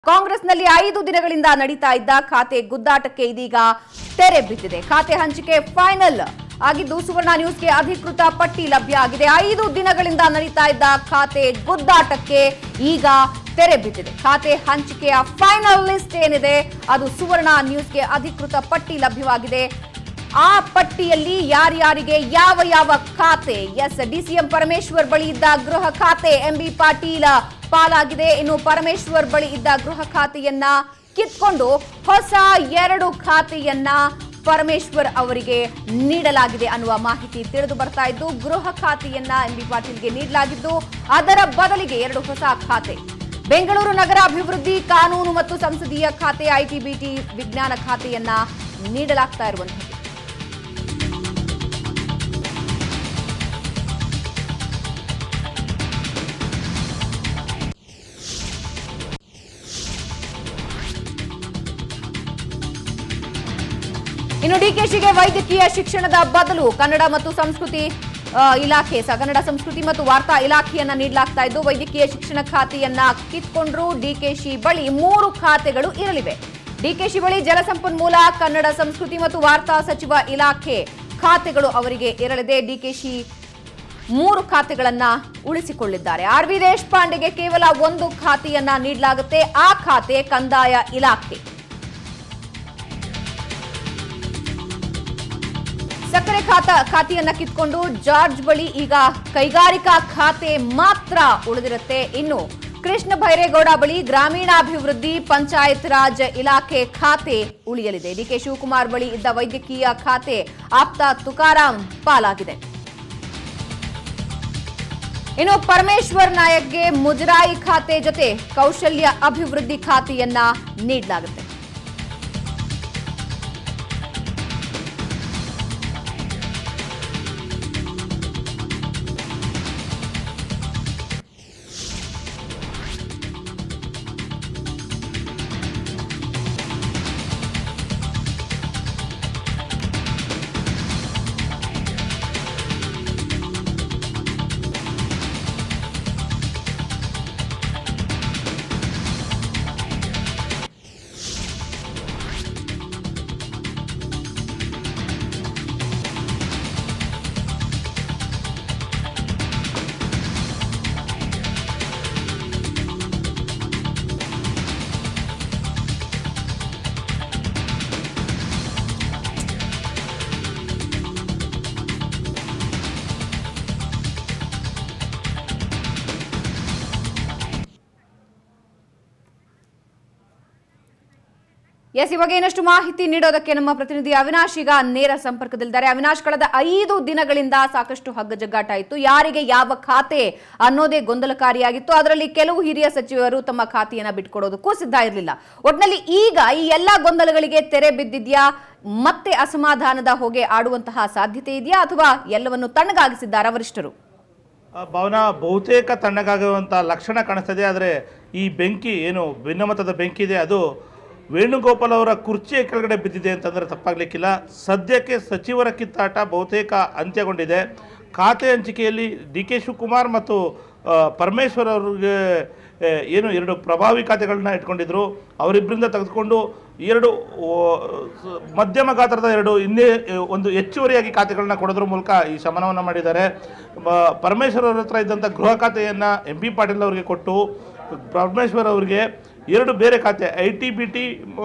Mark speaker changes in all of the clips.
Speaker 1: ಕಾಂಗ್ರೆಸ್ನಲ್ಲಿ ಐದು ದಿನಗಳಿಂದ ನಡೀತಾ ಇದ್ದ ಖಾತೆ ಗುದ್ದಾಟಕ್ಕೆ ಇದೀಗ ತೆರೆ ಬಿದ್ದಿದೆ ಖಾತೆ ಹಂಚಿಕೆ ಫೈನಲ್ ಆಗಿದ್ದು ಸುವರ್ಣ ನ್ಯೂಸ್ಗೆ ಅಧಿಕೃತ ಪಟ್ಟಿ ಲಭ್ಯ ಆಗಿದೆ ಐದು ದಿನಗಳಿಂದ ನಡೀತಾ ಇದ್ದ ಖಾತೆ ಗುದ್ದಾಟಕ್ಕೆ ಈಗ ತೆರೆ ಬಿದ್ದಿದೆ ಖಾತೆ ಹಂಚಿಕೆಯ ಫೈನಲ್ ಲಿಸ್ಟ್ ಏನಿದೆ ಅದು ಸುವರ್ಣ ನ್ಯೂಸ್ಗೆ ಅಧಿಕೃತ ಪಟ್ಟಿ ಲಭ್ಯವಾಗಿದೆ ಆ ಪಟ್ಟಿಯಲ್ಲಿ ಯಾರ್ಯಾರಿಗೆ ಯಾವ ಯಾವ ಖಾತೆ ಎಸ್ ಡಿಸಿಎಂ ಪರಮೇಶ್ವರ್ ಬಳಿ ಇದ್ದ ಗೃಹ ಖಾತೆ ಎಂಬಿ ಪಾಟೀಲ ಪಾಲಾಗಿದೆ ಇನ್ನು ಪರಮೇಶ್ವರ್ ಬಳಿ ಇದ್ದ ಗೃಹ ಖಾತೆಯನ್ನ ಕಿತ್ಕೊಂಡು ಹೊಸ ಎರಡು ಖಾತೆಯನ್ನ ಪರಮೇಶ್ವರ್ ಅವರಿಗೆ ನೀಡಲಾಗಿದೆ ಅನ್ನುವ ಮಾಹಿತಿ ತಿಳಿದು ಬರ್ತಾ ಇದ್ದು ಗೃಹ ಖಾತೆಯನ್ನ ಎಂಬಿ ಪಾಟೀಲ್ಗೆ ನೀಡಲಾಗಿದ್ದು ಅದರ ಬದಲಿಗೆ ಎರಡು ಹೊಸ ಖಾತೆ ಬೆಂಗಳೂರು ನಗರ ಅಭಿವೃದ್ಧಿ ಕಾನೂನು ಮತ್ತು ಸಂಸದೀಯ ಖಾತೆ ಐಟಿಬಿಟಿ ವಿಜ್ಞಾನ ಖಾತೆಯನ್ನ ನೀಡಲಾಗ್ತಾ ಇರುವಂಥದ್ದು ಇನ್ನು ಡಿಕೆಶಿಗೆ ವೈದ್ಯಕೀಯ ಶಿಕ್ಷಣದ ಬದಲು ಕನ್ನಡ ಮತ್ತು ಸಂಸ್ಕೃತಿ ಆ, ಇಲಾಖೆ ಸ ಕನ್ನಡ ಸಂಸ್ಕೃತಿ ಮತ್ತು ವಾರ್ತಾ ಇಲಾಖೆಯನ್ನ ನೀಡಲಾಗ್ತಾ ಇದ್ದು ವೈದ್ಯಕೀಯ ಶಿಕ್ಷಣ ಖಾತೆಯನ್ನ ಕಿತ್ಕೊಂಡ್ರು ಡಿಕೆಶಿ ಬಳಿ ಮೂರು ಖಾತೆಗಳು ಇರಲಿವೆ ಡಿಕೆಶಿ ಬಳಿ ಜಲಸಂಪನ್ಮೂಲ ಕನ್ನಡ ಸಂಸ್ಕೃತಿ ಮತ್ತು ವಾರ್ತಾ ಸಚಿವ ಇಲಾಖೆ ಖಾತೆಗಳು ಅವರಿಗೆ ಇರಲಿದೆ ಡಿಕೆಶಿ ಮೂರು ಖಾತೆಗಳನ್ನ ಉಳಿಸಿಕೊಳ್ಳಿದ್ದಾರೆ ಆರ್ ವಿ ದೇಶಪಾಂಡೆಗೆ ಕೇವಲ ಒಂದು ಖಾತೆಯನ್ನ ನೀಡಲಾಗುತ್ತೆ ಆ ಖಾತೆ ಕಂದಾಯ ಇಲಾಖೆ ಸಕ್ಕರೆ ಖಾತ ಖಾತೆಯನ್ನ ಕಿತ್ಕೊಂಡು ಜಾರ್ಜ್ ಬಳಿ ಈಗ ಕೈಗಾರಿಕಾ ಖಾತೆ ಮಾತ್ರ ಉಳಿದಿರುತ್ತೆ ಇನ್ನು ಕೃಷ್ಣ ಭೈರೇಗೌಡ ಬಳಿ ಗ್ರಾಮೀಣಾಭಿವೃದ್ಧಿ ಪಂಚಾಯತ್ ರಾಜ್ ಇಲಾಖೆ ಖಾತೆ ಉಳಿಯಲಿದೆ ಡಿಕೆ ಶಿವಕುಮಾರ್ ಬಳಿ ಇದ್ದ ವೈದ್ಯಕೀಯ ಖಾತೆ ಆಪ್ತ ತುಕಾರಾಂ ಪಾಲಾಗಿದೆ ಇನ್ನು ಪರಮೇಶ್ವರ್ ನಾಯಕ್ಗೆ ಮುಜರಾಯಿ ಖಾತೆ ಜೊತೆ ಕೌಶಲ್ಯ ಅಭಿವೃದ್ಧಿ ಖಾತೆಯನ್ನ ನೀಡಲಾಗುತ್ತೆ ಎಸ್ ಇವಾಗ ಏನಷ್ಟು ಮಾಹಿತಿ ನೀಡೋದಕ್ಕೆ ನಮ್ಮ ಪ್ರತಿನಿಧಿ ಅವಿನಾಶ್ ಈಗ ನೇರ ಸಂಪರ್ಕದಲ್ಲಿದ್ದಾರೆ ಅವಿನಾಶ್ ಕಳೆದ ಐದು ದಿನಗಳಿಂದ ಸಾಕಷ್ಟು ಹಗ್ಗಜಗ್ಗಾಟ ಇತ್ತು ಯಾರಿಗೆ ಯಾವ ಖಾತೆ ಅನ್ನೋದೇ ಗೊಂದಲಕಾರಿಯಾಗಿತ್ತು ಅದರಲ್ಲಿ ಕೆಲವು ಹಿರಿಯ ಸಚಿವರು ತಮ್ಮ ಖಾತೆಯನ್ನ ಬಿಟ್ಕೊಡೋದಕ್ಕೂ ಸಿದ್ಧ ಇರಲಿಲ್ಲ ಒಟ್ನಲ್ಲಿ ಈಗ ಈ ಎಲ್ಲಾ ಗೊಂದಲಗಳಿಗೆ ತೆರೆ ಬಿದ್ದಿದ್ಯಾ ಮತ್ತೆ ಅಸಮಾಧಾನದ ಹೊಗೆ ಆಡುವಂತಹ ಸಾಧ್ಯತೆ ಇದೆಯಾ ಅಥವಾ ಎಲ್ಲವನ್ನು ತಣ್ಣಗಾಗಿಸಿದ್ದಾರಾ ವರಿಷ್ಠರು
Speaker 2: ಆ, ಭಾವನಾ ಬಹುತೇಕ ತಣ್ಣಗಾಗುವಂಥ ಲಕ್ಷಣ ಕಾಣಿಸ್ತದೆ ಆದರೆ ಈ ಬೆಂಕಿ ಏನು ಭಿನ್ನಮತದ ಬೆಂಕಿ ಇದೆ ಅದು ವೇಣುಗೋಪಾಲ್ ಅವರ ಕುರ್ಚಿಯ ಕೆಳಗಡೆ ಬಿದ್ದಿದೆ ಅಂತಂದರೆ ತಪ್ಪಾಗಲಿಕ್ಕಿಲ್ಲ ಸದ್ಯಕ್ಕೆ ಸಚಿವರ ಕಿತ್ತಾಟ ಬಹುತೇಕ ಅಂತ್ಯಗೊಂಡಿದೆ ಖಾತೆ ಹಂಚಿಕೆಯಲ್ಲಿ ಡಿ ಕೆ ಶಿವಕುಮಾರ್ ಮತ್ತು ಆ, ಪರಮೇಶ್ವರ್ ಅವ್ರಿಗೆ ಆ, ಏನು ಎರಡು ಪ್ರಭಾವಿ ಖಾತೆಗಳನ್ನ ಇಟ್ಕೊಂಡಿದ್ರು ಅವರಿಬ್ಬರಿಂದ ತೆಗೆದುಕೊಂಡು ಎರಡು ಓ, ಸ- ಮಧ್ಯಮ ಗಾತ್ರದ ಎರಡು ಇನ್ನೇ ಒಂದು ಹೆಚ್ಚುವರಿಯಾಗಿ ಖಾತೆಗಳನ್ನ ಕೊಡೋದ್ರ ಮೂಲಕ ಈ ಶಮನವನ್ನು ಮಾಡಿದ್ದಾರೆ ಬ- ಪರಮೇಶ್ವರ್ ಅವ್ರ ಹತ್ರ ಇದ್ದಂಥ ಗೃಹ ಖಾತೆಯನ್ನು ಎಂ ಬಿ ಪಾಟೀಲ್ ಅವರಿಗೆ ಕೊಟ್ಟು ಪರಮೇಶ್ವರ್ ಅವರಿಗೆ ಎರಡು ಬೇರೆ ಖಾತೆ ಐ ಟಿ ಬಿ ಟಿ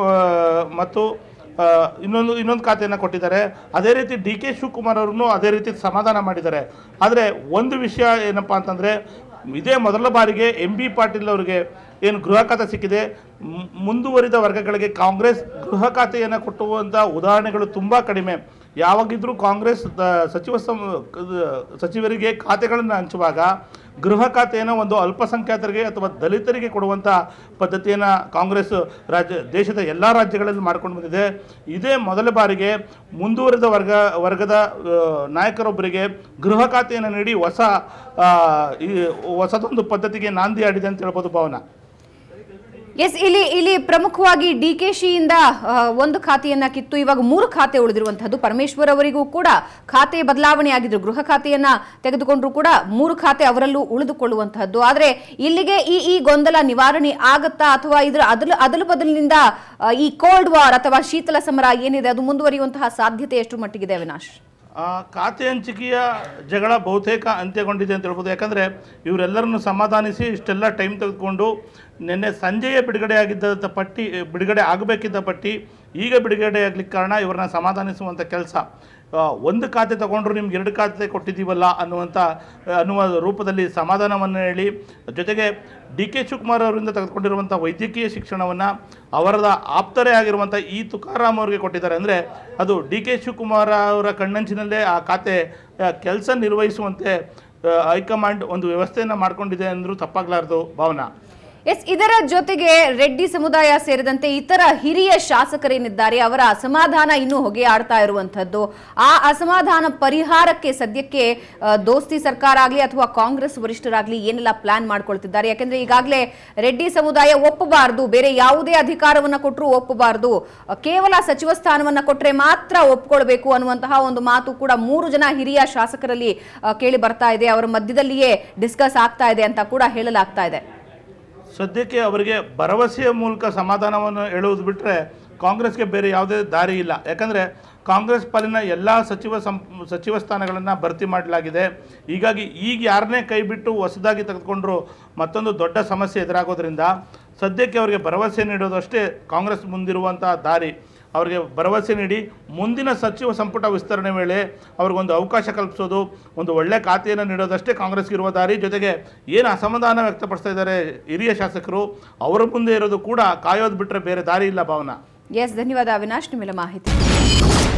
Speaker 2: ಮತ್ತು ಆ, ಇನ್ನೊಂದು ಇನ್ನೊಂದು ಖಾತೆಯನ್ನು ಕೊಟ್ಟಿದ್ದಾರೆ ಅದೇ ರೀತಿ ಡಿ ಕೆ ಶಿವಕುಮಾರ್ ಅವ್ರನ್ನು ಅದೇ ರೀತಿ ಸಮಾಧಾನ ಮಾಡಿದ್ದಾರೆ ಆದರೆ ಒಂದು ವಿಷಯ ಏನಪ್ಪ ಅಂತಂದರೆ ಇದೇ ಮೊದಲ ಬಾರಿಗೆ ಎಂ ಬಿ ಪಾಟೀಲ್ ಅವರಿಗೆ ಏನು ಗೃಹ ಖಾತೆ ಸಿಕ್ಕಿದೆ ಮು- ಮುಂದುವರಿದ ವರ್ಗಗಳಿಗೆ ಕಾಂಗ್ರೆಸ್ ಗೃಹ ಖಾತೆಯನ್ನು ಕೊಟ್ಟುವಂಥ ಉದಾಹರಣೆಗಳು ತುಂಬ ಕಡಿಮೆ ಯಾವಾಗಿದ್ರೂ ಕಾಂಗ್ರೆಸ್ ದ- ಸಚಿವ ಸಂ ಕ- ಸಚಿವರಿಗೆ ಖಾತೆಗಳನ್ನು ಹಂಚುವಾಗ ಗೃಹ ಖಾತೆಯನ್ನು ಒಂದು ಅಲ್ಪಸಂಖ್ಯಾತರಿಗೆ ಅಥವಾ ದಲಿತರಿಗೆ ಕೊಡುವಂಥ ಪದ್ಧತಿಯನ್ನು ಕಾಂಗ್ರೆಸ್ ರಾಜ್ಯ ದೇಶದ ಎಲ್ಲ ರಾಜ್ಯಗಳಲ್ಲಿ ಮಾಡ್ಕೊಂಡು ಬಂದಿದೆ ಇದೇ ಮೊದಲ ಬಾರಿಗೆ ಮುಂದುವರಿದ ವರ್ಗ ವರ್ಗದ ಆ, ನಾಯಕರೊಬ್ಬರಿಗೆ ಗೃಹ ಖಾತೆಯನ್ನು ನೀಡಿ ಹೊಸ ಆ, ಈ ಹೊಸದೊಂದು ಪದ್ಧತಿಗೆ ನಾಂದಿ ಆಡಿದೆ ಅಂತ ಹೇಳ್ಬೋದು ಭಾವನಾ
Speaker 1: ಎಸ್ ಇಲ್ಲಿ ಇಲ್ಲಿ ಪ್ರಮುಖವಾಗಿ ಡಿ ಕೆ ಶಿಯಿಂದ ಒಂದು ಖಾತೆಯನ್ನ ಕಿತ್ತು ಇವಾಗ ಮೂರು ಖಾತೆ ಉಳಿದಿರುವಂತಹದ್ದು ಪರಮೇಶ್ವರ್ ಅವರಿಗೂ ಕೂಡ ಖಾತೆ ಬದಲಾವಣೆ ಆಗಿದ್ರು ಗೃಹ ಖಾತೆಯನ್ನ ತೆಗೆದುಕೊಂಡ್ರು ಕೂಡ ಮೂರು ಖಾತೆ ಅವರಲ್ಲೂ ಉಳಿದುಕೊಳ್ಳುವಂತಹದ್ದು ಆದ್ರೆ ಇಲ್ಲಿಗೆ ಈ ಈ ಗೊಂದಲ ನಿವಾರಣೆ ಆಗತ್ತಾ ಅಥವಾ ಇದರ ಅದಲು ಅದಲು ಬದಲಿನಿಂದ ಆ, ಈ ಕೋಲ್ಡ್ ವಾರ್ ಅಥವಾ ಶೀತಲ ಸಮರ ಏನಿದೆ ಅದು ಮುಂದುವರಿಯುವಂತಹ ಸಾಧ್ಯತೆ ಎಷ್ಟು ಮಟ್ಟಿಗಿದೆ ಅವಿನಾಶ್
Speaker 2: ಆ, ಖಾತೆ ಹಂಚಿಕೆಯ ಜಗಳ ಬಹುತೇಕ ಅಂತ್ಯಗೊಂಡಿದೆ ಅಂತ ಹೇಳ್ಬೋದು ಯಾಕಂದರೆ ಇವರೆಲ್ಲರನ್ನು ಸಮಾಧಾನಿಸಿ ಇಷ್ಟೆಲ್ಲ ಟೈಮ್ ತೆಗೆದುಕೊಂಡು ನಿನ್ನೆ ಸಂಜೆಯೇ ಬಿಡುಗಡೆ ಆಗಿದ್ದ ಪಟ್ಟಿ ಬಿಡುಗಡೆ ಆಗಬೇಕಿದ್ದ ಪಟ್ಟಿ ಈಗ ಬಿಡುಗಡೆ ಆಗ್ಲಿಕ್ಕೆ ಕಾರಣ ಇವರನ್ನ ಸಮಾಧಾನಿಸುವಂಥ ಕೆಲಸ ಒಂದು ಖಾತೆ ತಗೊಂಡ್ರು ನಿಮ್ಗೆ ಎರಡು ಖಾತೆ ಕೊಟ್ಟಿದ್ದೀವಲ್ಲ ಅನ್ನುವಂಥ ಆ, ಅನ್ನುವ ರೂಪದಲ್ಲಿ ಸಮಾಧಾನವನ್ನು ಹೇಳಿ ಜೊತೆಗೆ ಡಿ ಕೆ ಶಿವಕುಮಾರ್ ಅವರಿಂದ ತೆಗೆದುಕೊಂಡಿರುವಂಥ ವೈದ್ಯಕೀಯ ಶಿಕ್ಷಣವನ್ನು ಅವರದ ಆಪ್ತರೇ ಆಗಿರುವಂಥ ಈ ತುಕಾರಾಮ್ ಅವರಿಗೆ ಕೊಟ್ಟಿದ್ದಾರೆ ಅಂದರೆ ಅದು ಡಿ ಕೆ ಶಿವಕುಮಾರ್ ಅವರ ಕಣ್ಣಂಚಿನಲ್ಲೇ ಆ ಖಾತೆ ಕೆಲಸ ನಿರ್ವಹಿಸುವಂತೆ ಆ, ಹೈಕಮಾಂಡ್ ಒಂದು ವ್ಯವಸ್ಥೆಯನ್ನು ಮಾಡಿಕೊಂಡಿದೆ ಅಂದರೂ ತಪ್ಪಾಗಲಾರ್ದು ಭಾವನಾ
Speaker 1: ಎಸ್ ಇದರ ಜೊತೆಗೆ ರೆಡ್ಡಿ ಸಮುದಾಯ ಸೇರಿದಂತೆ ಇತರ ಹಿರಿಯ ಶಾಸಕರೇನಿದ್ದಾರೆ ಅವರ ಅಸಮಾಧಾನ ಇನ್ನೂ ಹೊಗೆ ಆಡ್ತಾ ಇರುವಂತದ್ದು ಆ ಅಸಮಾಧಾನ ಪರಿಹಾರಕ್ಕೆ ಸದ್ಯಕ್ಕೆ ಆ, ದೋಸ್ತಿ ಸರ್ಕಾರ ಆಗಲಿ ಅಥವಾ ಕಾಂಗ್ರೆಸ್ ವರಿಷ್ಠರಾಗ್ಲಿ ಏನೆಲ್ಲ ಪ್ಲಾನ್ ಮಾಡ್ಕೊಳ್ತಿದ್ದಾರೆ ಯಾಕಂದ್ರೆ ಈಗಾಗಲೇ ರೆಡ್ಡಿ ಸಮುದಾಯ ಒಪ್ಪಬಾರದು ಬೇರೆ ಯಾವುದೇ ಅಧಿಕಾರವನ್ನ ಕೊಟ್ಟರು ಒಪ್ಪಬಾರದು ಆ, ಕೇವಲ ಸಚಿವ ಸ್ಥಾನವನ್ನ ಕೊಟ್ರೆ ಮಾತ್ರ ಒಪ್ಕೊಳ್ಬೇಕು ಅನ್ನುವಂತಹ ಒಂದು ಮಾತು ಕೂಡ ಮೂರು ಜನ ಹಿರಿಯ ಶಾಸಕರಲ್ಲಿ ಆ, ಕೇಳಿ ಬರ್ತಾ ಇದೆ ಅವರ ಮಧ್ಯದಲ್ಲಿಯೇ ಡಿಸ್ಕಸ್ ಆಗ್ತಾ ಇದೆ ಅಂತ ಕೂಡ ಹೇಳಲಾಗ್ತಾ ಇದೆ
Speaker 2: ಸದ್ಯಕ್ಕೆ ಅವರಿಗೆ ಭರವಸೆಯ ಮೂಲಕ ಸಮಾಧಾನವನ್ನು ಹೇಳುವುದು ಬಿಟ್ಟರೆ ಕಾಂಗ್ರೆಸ್ಗೆ ಬೇರೆ ಯಾವುದೇ ದಾರಿ ಇಲ್ಲ ಯಾಕಂದರೆ ಕಾಂಗ್ರೆಸ್ ಪಾಲಿನ ಎಲ್ಲ ಸಚಿವ ಸಂ ಸಚಿವ ಸ್ಥಾನಗಳನ್ನು ಭರ್ತಿ ಮಾಡಲಾಗಿದೆ ಹೀಗಾಗಿ ಈಗ ಯಾರನ್ನೇ ಕೈ ಬಿಟ್ಟು ಹೊಸದಾಗಿ ತೆಗೆದುಕೊಂಡ್ರು ಮತ್ತೊಂದು ದೊಡ್ಡ ಸಮಸ್ಯೆ ಎದುರಾಗೋದ್ರಿಂದ ಸದ್ಯಕ್ಕೆ ಅವರಿಗೆ ಭರವಸೆ ನೀಡೋದು ಅಷ್ಟೇ ಕಾಂಗ್ರೆಸ್ ಮುಂದಿರುವಂಥ ದಾರಿ ಅವರಿಗೆ ಭರವಸೆ ನೀಡಿ ಮುಂದಿನ ಸಚಿವ ಸಂಪುಟ ವಿಸ್ತರಣೆ ವೇಳೆ ಅವ್ರಿಗೊಂದು ಅವಕಾಶ ಕಲ್ಪಿಸೋದು ಒಂದು ಒಳ್ಳೆ ಖಾತೆಯನ್ನು ನೀಡೋದಷ್ಟೇ ಕಾಂಗ್ರೆಸ್ಗೆ ಇರುವ ದಾರಿ ಜೊತೆಗೆ ಏನು ಅಸಮಾಧಾನ ವ್ಯಕ್ತಪಡಿಸ್ತಾ ಇದ್ದಾರೆ ಹಿರಿಯ ಶಾಸಕರು ಅವರ ಮುಂದೆ ಇರೋದು ಕೂಡ ಕಾಯೋದು ಬಿಟ್ಟರೆ ಬೇರೆ ದಾರಿ ಇಲ್ಲ ಭಾವನಾ
Speaker 1: ಎಸ್ ಧನ್ಯವಾದ ಅವಿನಾಶ್ ನಿಮ್ಮೆಲ್ಲ ಮಾಹಿತಿ